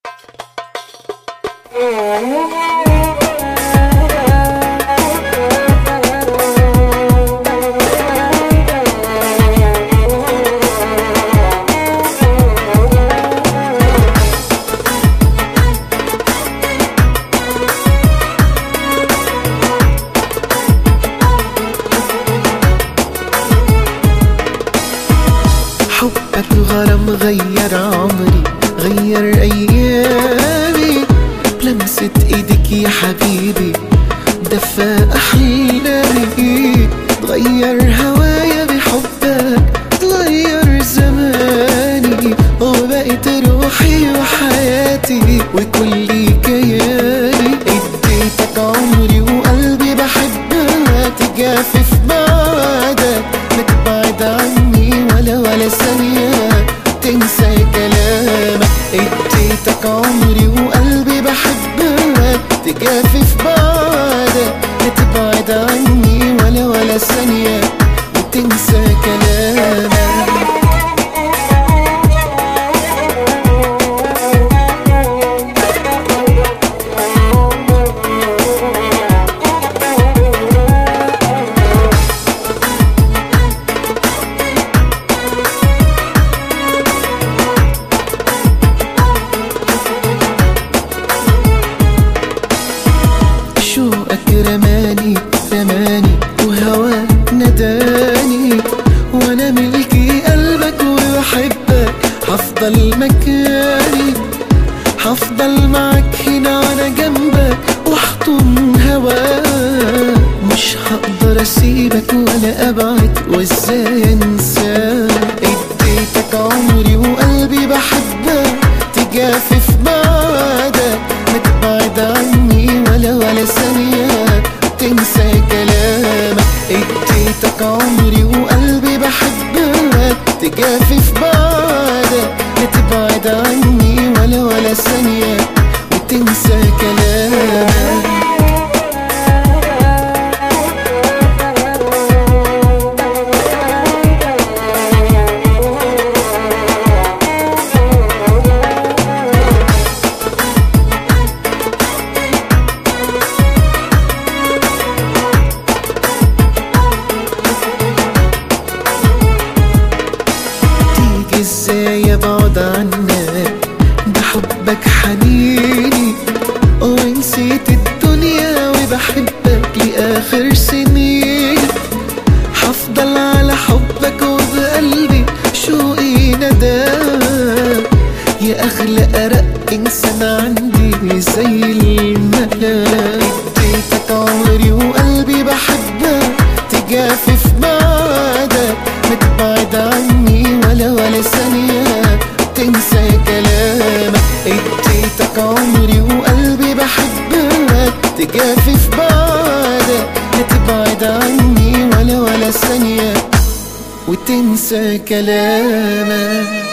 حبك غرام غير عمري غير ايامي بلمسة ايدك يا حبيبي دفى احلامي تغير هوايا بحبك تغير زماني وبقيت روحي وحياتي وكل كياني اديتك عمري وقلبي بحبك تجافف بعدك ما تبعد عني ولا ولا ثانية تنسى كلامك اديتك عمري وقلبي بحبك تجافف بعدك ما تبعد عني ولا ولا ثانية وتنسى كلامك شوقك رماني رماني وهواك نداني وانا ملكي قلبك وبحبك هفضل مكاني هفضل معك هنا وانا جنبك واحضن هواك مش هقدر اسيبك ولا ابعد وازاي انساك اديتك عمري وقلبي بحبك تجافف بعدك ما تبعد عني ولا ولا ثانية تنسى كلامك اديتك عمري وقلبي بحبك تجافف بعدك ما تبعد عني ولا ولا ثانية وتنسى كلامك تيجي ازاي ابعد عنك بحبك حنيني ونسيت الدنيا وبحبك لاخر سنين هفضل على حبك وبقلبي شوقي نداك يا اغلى ارق انسان عندي زي الملاك اديتك عمري وقلبي بحبك تجافف بعدك ما تبعد عني ولا ولا ثانية تنسى كلامك اديتك عمري وقلبي بحبك تجافف بعدك ما تبعد عني ولا ولا ثانية وتنسى كلامك